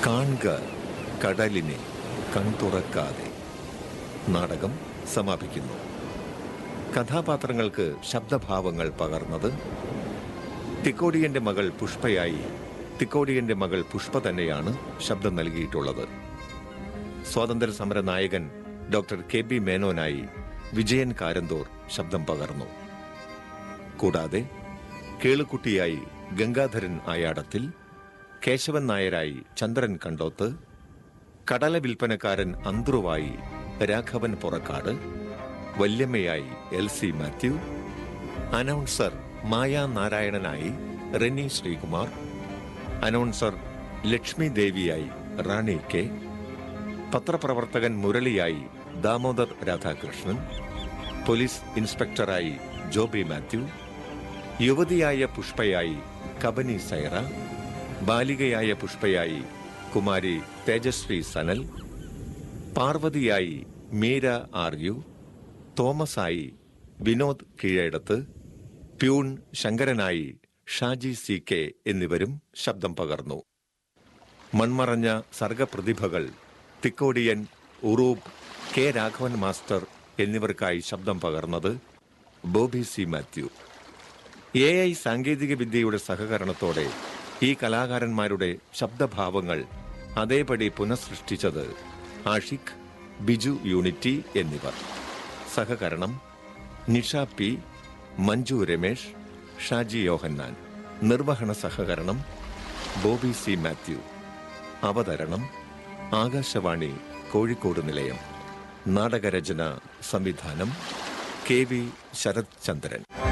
കാണുക കടലിനെ കൺതുറക്കാതെ നാടകം സമാപിക്കുന്നു കഥാപാത്രങ്ങൾക്ക് ശബ്ദഭാവങ്ങൾ പകർന്നത് തിക്കോടിയന്റെ മകൾ പുഷ്പയായി തിക്കോടിയന്റെ മകൾ പുഷ്പ തന്നെയാണ് ശബ്ദം നൽകിയിട്ടുള്ളത് സ്വാതന്ത്ര്യ സമര നായകൻ ഡോക്ടർ കെ ബി മേനോനായി വിജയൻ കാരന്തൂർ ശബ്ദം പകർന്നു കൂടാതെ കേളുക്കുട്ടിയായി ഗംഗാധരൻ ആയാടത്തിൽ കേശവൻ നായരായി ചന്ദ്രൻ കണ്ടോത്ത് കടല വിൽപ്പനക്കാരൻ അന്ത്രുവായി രാഘവൻ പുറക്കാട് വല്യമ്മയായി L C Mathew announcer Maya നാരായണനായി റെനി ശ്രീകുമാർ അനൗൺസർ ലക്ഷ്മി ദേവിയായി റാണി കെ പത്രപ്രവർത്തകൻ മുരളിയായി ദാമോദർ രാധാകൃഷ്ണൻ പോലീസ് ഇൻസ്പെക്ടറായി ജോബി മാത്യു യുവതിയായ പുഷ്പയായി കബനി സൈറ ബാലികയായ പുഷ്പയായി കുമാരി തേജസ്വി സനൽ പാർവതിയായി മീര ആർ യു തോമസായി വിനോദ് കീഴടത്ത് പ്യൂൺ ശങ്കരനായി ഷാജി സി കെ എന്നിവരും ശബ്ദം പകർന്നു മൺമറഞ്ഞ സർഗപ്രതിഭകൾ തിക്കോടിയൻ ഉറൂബ് കെ രാഘവൻ മാസ്റ്റർ എന്നിവർക്കായി ശബ്ദം പകർന്നത് Bobby C Mathew A I സാങ്കേതിക വിദ്യയുടെ സഹകരണത്തോടെ ഈ കലാകാരന്മാരുടെ ശബ്ദഭാവങ്ങൾ അതേപടി പുനഃസൃഷ്ടിച്ചത് ആഷിഖ് ബിജു യൂണിറ്റി എന്നിവർ സഹകരണം നിഷ പി മഞ്ജു രമേശ് ഷാജി യോഹന്നാൻ നിർവഹണ സഹകരണം ബോബി സി മാത്യു അവതരണം ആകാശവാണി കോഴിക്കോട് നിലയം നാടകരചന സംവിധാനം കെ വി ശരത് ചന്ദ്രൻ